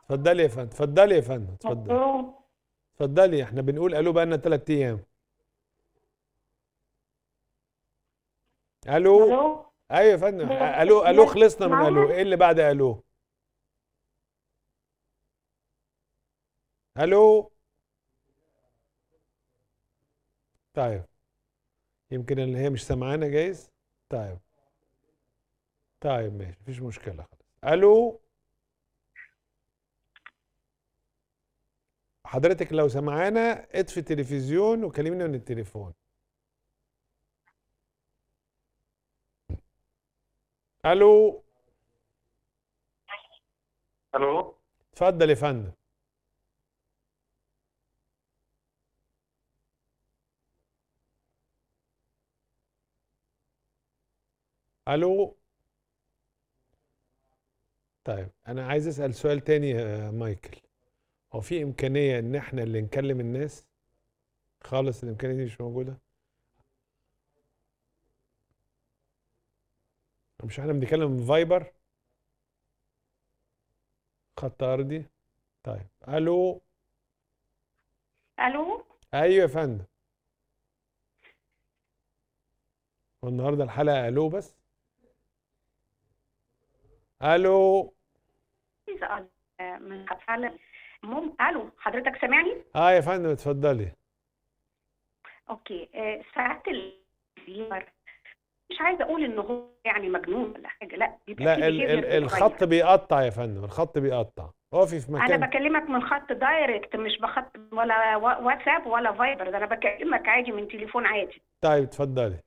اتفضلي يا فندم اتفضلي يا فندم اتفضلي الو اتفضلي احنا بنقول الو بقالنا ثلاث ايام الو الو ايوه يا فندم لا، الو لا، الو خلصنا من معانا. الو ايه اللي بعد الو الو طيب يمكن اللي هي مش سامعانا جايز طيب طيب ماشي مفيش مشكلة خلاص الو حضرتك لو سمعانا اطفي التلفزيون وكلمينا من التليفون الو الو اتفضل يا فندم الو طيب انا عايز اسال سؤال تاني يا مايكل هو في امكانيه ان احنا اللي نكلم الناس خالص الامكانيه دي مش موجوده مش احنا بنتكلم فايبر خط ارضي طيب الو الو ايوه يا فندم والنهارده الحلقه الو بس الو عايزة أ- من فعلا مم... الو حضرتك سامعني اه يا فندم اتفضلي اوكي آه، ساعات الفيور مش عايزه اقول ان هو يعني مجنون ولا حاجه لا بيبقى لا فيه ال behavior ال بيتغير. الخط بيقطع يا فندم الخط بيقطع اقفي في انا مكان بكلمك من خط دايركت مش بخط ولا وا- واتساب ولا فايبر ده انا بكلمك عادي من تليفون عادي طيب اتفضلي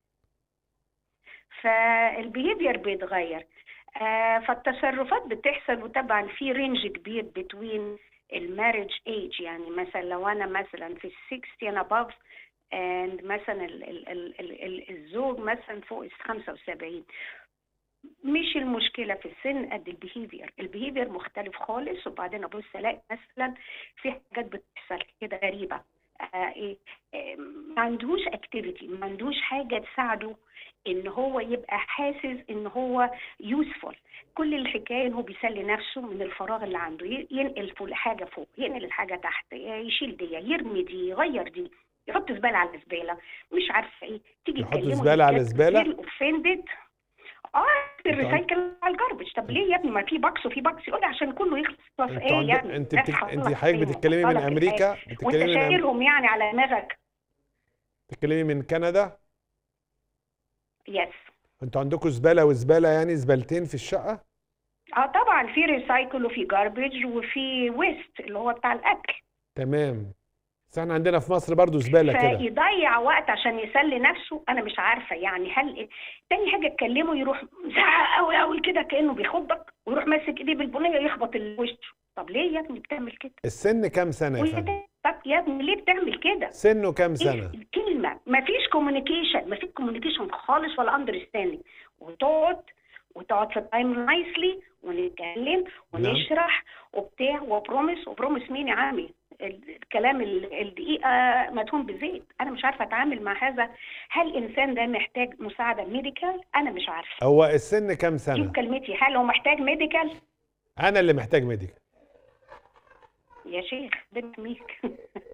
فالبيهيفير بيتغير آه، فالتصرفات بتحصل وطبعا في رينج كبير بتوين الماريج ايج يعني مثلا لو انا مثلا في ال 60 above and مثلا ال ال ال ال ال الزوج مثلا فوق ال 75 مش المشكله في السن قد البيهيفير البيهيفير مختلف خالص وبعدين ابص الاقي مثلا في حاجات بتحصل كده غريبه آه ايه آه، ما عندوش اكتيفيتي ما عندوش حاجه تساعده ان هو يبقى حاسس ان هو يوسفول كل الحكايه ان هو بيسلي نفسه من الفراغ اللي عنده ي- ينقل فوق حاجه فوق ينقل الحاجه تحت يشيل دي يرمي دي يغير دي يحط زباله على زباله مش عارفه ايه تيجي يحط تكلمه زبالة على زبالة؟ اوفندد اه الريسايكل على الجاربج طب ليه يا ابني ما في باكس وفي باكس يقول لي عشان كله يخلص طب انت ايه يا عندك ابني انت ده بتك... حصل انت لك حضرتك إيه؟ بتتكلمي من وصلك الحاجة. امريكا وانت بتتكلمي من أم... شايلهم يعني على دماغك بتتكلمي من كندا يس انتوا عندكم زباله وزباله يعني زبالتين في الشقه اه طبعا في ريسايكل وفي جاربج وفي ويست اللي هو بتاع الاكل تمام بس احنا عندنا في مصر برضو زباله كده فيضيع وقت عشان يسلي نفسه انا مش عارفه يعني هل تاني حاجه تكلمه يروح زعق قوي قوي كده كانه بيخضك ويروح ماسك ايديه بالبنيه يخبط وشه طب ليه يا ابني بتعمل كده؟ السن كام سنه يا وهي فندم طب يا ابني ليه بتعمل كده؟ سنه كام ايه سنه الكلمه مفيش كوميونيكيشن مفيش كوميونيكيشن خالص ولا اندرستاندينج وتقعد وتقعد في تايم نايسلي ونتكلم ونشرح وبتاع وبروميس وبروميس مين يا عمي ال- الكلام ال- الدقيقه مدهون بزيت انا مش عارفه اتعامل مع هذا هل الانسان ده محتاج مساعده ميديكال انا مش عارفه هو السن كام دي سنه كلمتي هل هو محتاج ميديكال انا اللي محتاج ميديكال يا شيخ بنحميك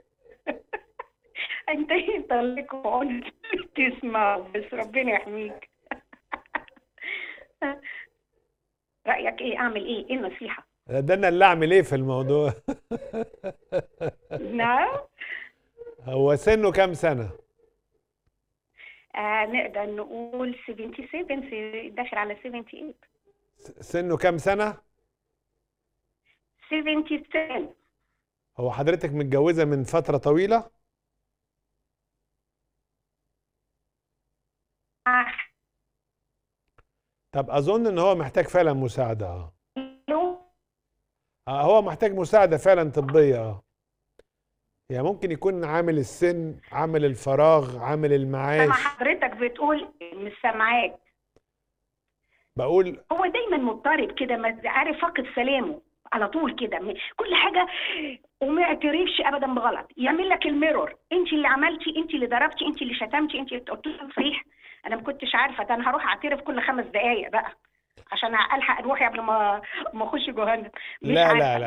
انت انت لك عون تسمع بس ربنا يحميك رأيك ايه اعمل ايه ايه النصيحة ده انا اللي اعمل ايه في الموضوع نعم هو سنه كام سنه آه نقدر نقول 77 سي- داخل على 78 س- سنه كام سنه 77 هو حضرتك متجوزه من فتره طويله آه، طب اظن ان هو محتاج فعلا مساعده اه لو آه، هو محتاج مساعده فعلا طبيه اه يعني ممكن يكون عامل السن عامل الفراغ عامل سامع المعاش حضرتك بتقول مش سامعاك بقول هو دايما مضطرب كده ما عارف فاقد سلامه على طول كده م- كل حاجه وما يعترفش ابدا بغلط يعمل لك الميرور انت اللي عملتي انت اللي ضربتي انت اللي شتمتي انت اللي قلت له صحيح انا ما كنتش عارفه ده انا هروح اعترف كل خمس دقائق بقى عشان الحق روحي قبل ما ما اخش جهنم مش لا عارفة. لا لا